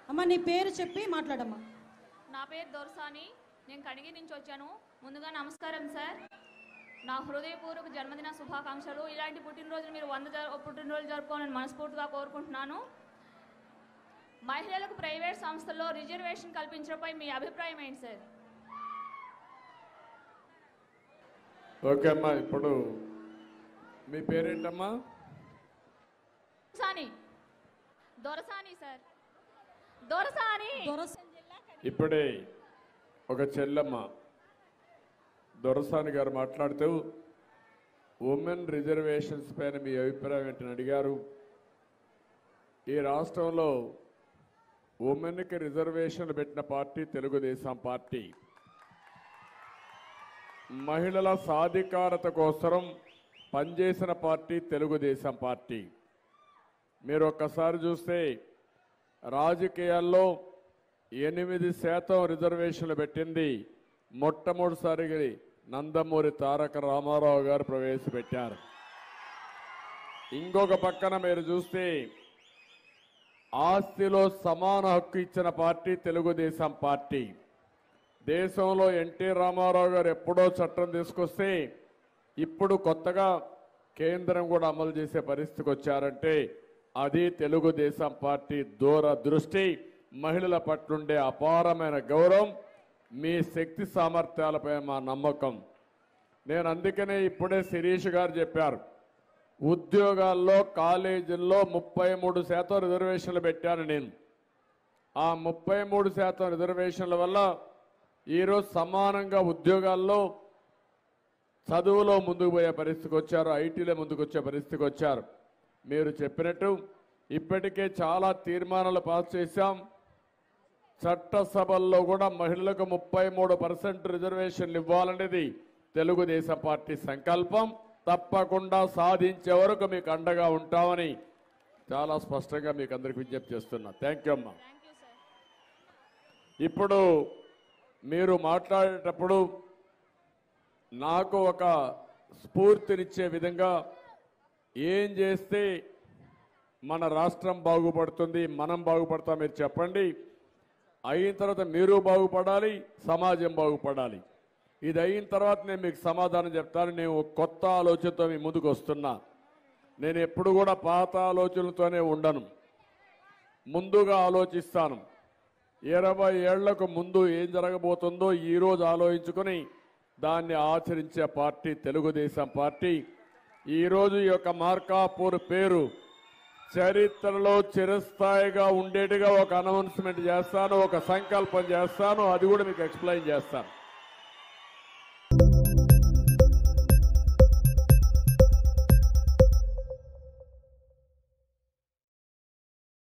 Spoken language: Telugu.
అమ్మ నీ పేరు చెప్పి మాట్లాడమ్మా నా పేరు దొరసాని నేను కడిగి నుంచి వచ్చాను ముందుగా నమస్కారం సార్ నా హృదయపూర్వక జన్మదిన శుభాకాంక్షలు ఇలాంటి పుట్టినరోజులు మీరు వంద జరు- పుట్టినరోజు జరుపుకోవాలని మనస్ఫూర్తిగా కోరుకుంటున్నాను మహిళలకు ప్రైవేట్ సంస్థల్లో రిజర్వేషన్ కల్పించడంపై మీ అభిప్రాయం ఏంటి సార్ ఓకే అమ్మా ఇప్పుడు మీ పేరేంటమ్మా సాని దొరసాని సార్ దొరసాని దొరస ఇప్పుడే ఒక చెల్లమ్మ దొరసాని గారు మాట్లాడుతూ ఉమెన్ రిజర్వేషన్స్ పైన మీ అభిప్రాయం ఏంటని అడిగారు ఈ రాష్ట్రంలో ఉమెన్కి రిజర్వేషన్లు పెట్టిన పార్టీ తెలుగుదేశం పార్టీ మహిళల సాధికారత కోసం పనిచేసిన పార్టీ తెలుగుదేశం పార్టీ మీరు ఒక్కసారి చూస్తే రాజకీయాల్లో ఎనిమిది శాతం రిజర్వేషన్లు పెట్టింది మొట్టమొదటిసారిగా నందమూరి తారక రామారావు గారు ప్రవేశపెట్టారు ఇంకొక పక్కన మీరు చూస్తే ఆస్తిలో సమాన హక్కు ఇచ్చిన పార్టీ తెలుగుదేశం పార్టీ దేశంలో ఎన్టీ రామారావు గారు ఎప్పుడో చట్టం తీసుకొస్తే ఇప్పుడు కొత్తగా కేంద్రం కూడా అమలు చేసే పరిస్థితికి వచ్చారంటే అది తెలుగుదేశం పార్టీ దూర దృష్టి మహిళల పట్లుండే అపారమైన గౌరవం మీ శక్తి సామర్థ్యాలపై మా నమ్మకం నేను అందుకనే ఇప్పుడే శిరీష్ గారు చెప్పారు ఉద్యోగాల్లో కాలేజీల్లో ముప్పై మూడు శాతం రిజర్వేషన్లు పెట్టాను నేను ఆ ముప్పై మూడు శాతం రిజర్వేషన్ల వల్ల ఈరోజు సమానంగా ఉద్యోగాల్లో చదువులో ముందుకు పోయే పరిస్థితికి వచ్చారు ఐటీలో ముందుకు వచ్చే పరిస్థితికి వచ్చారు మీరు చెప్పినట్టు ఇప్పటికే చాలా తీర్మానాలు పాస్ చేశాం చట్టసభల్లో కూడా మహిళలకు ముప్పై మూడు పర్సెంట్ రిజర్వేషన్లు ఇవ్వాలనేది తెలుగుదేశం పార్టీ సంకల్పం తప్పకుండా సాధించే వరకు మీకు అండగా ఉంటామని చాలా స్పష్టంగా మీకు అందరికి విజ్ఞప్తి చేస్తున్నా థ్యాంక్ యూ అమ్మా థ్యాంక్ యూ సార్ ఇప్పుడు మీరు మాట్లాడేటప్పుడు నాకు ఒక స్ఫూర్తినిచ్చే విధంగా ఏం చేస్తే మన రాష్ట్రం బాగుపడుతుంది మనం బాగుపడతాం మీరు చెప్పండి అయిన తర్వాత మీరు బాగుపడాలి సమాజం బాగుపడాలి ఇది అయిన తర్వాత నేను మీకు సమాధానం చెప్తాను నేను ఒక కొత్త ఆలోచనతో మీ ముందుకు వస్తున్నా నేను ఎప్పుడు కూడా పాత ఆలోచనలతోనే ఉండను ముందుగా ఆలోచిస్తాను ఇరవై ఏళ్లకు ముందు ఏం జరగబోతుందో ఈ రోజు ఆలోచించుకొని దాన్ని ఆచరించే పార్టీ తెలుగుదేశం పార్టీ ఈ రోజు ఈ యొక్క మార్కాపూర్ పేరు చరిత్రలో చిరస్థాయిగా ఉండేట్టుగా ఒక అనౌన్స్మెంట్ చేస్తాను ఒక సంకల్పం చేస్తాను అది కూడా మీకు ఎక్స్ప్లెయిన్ చేస్తాను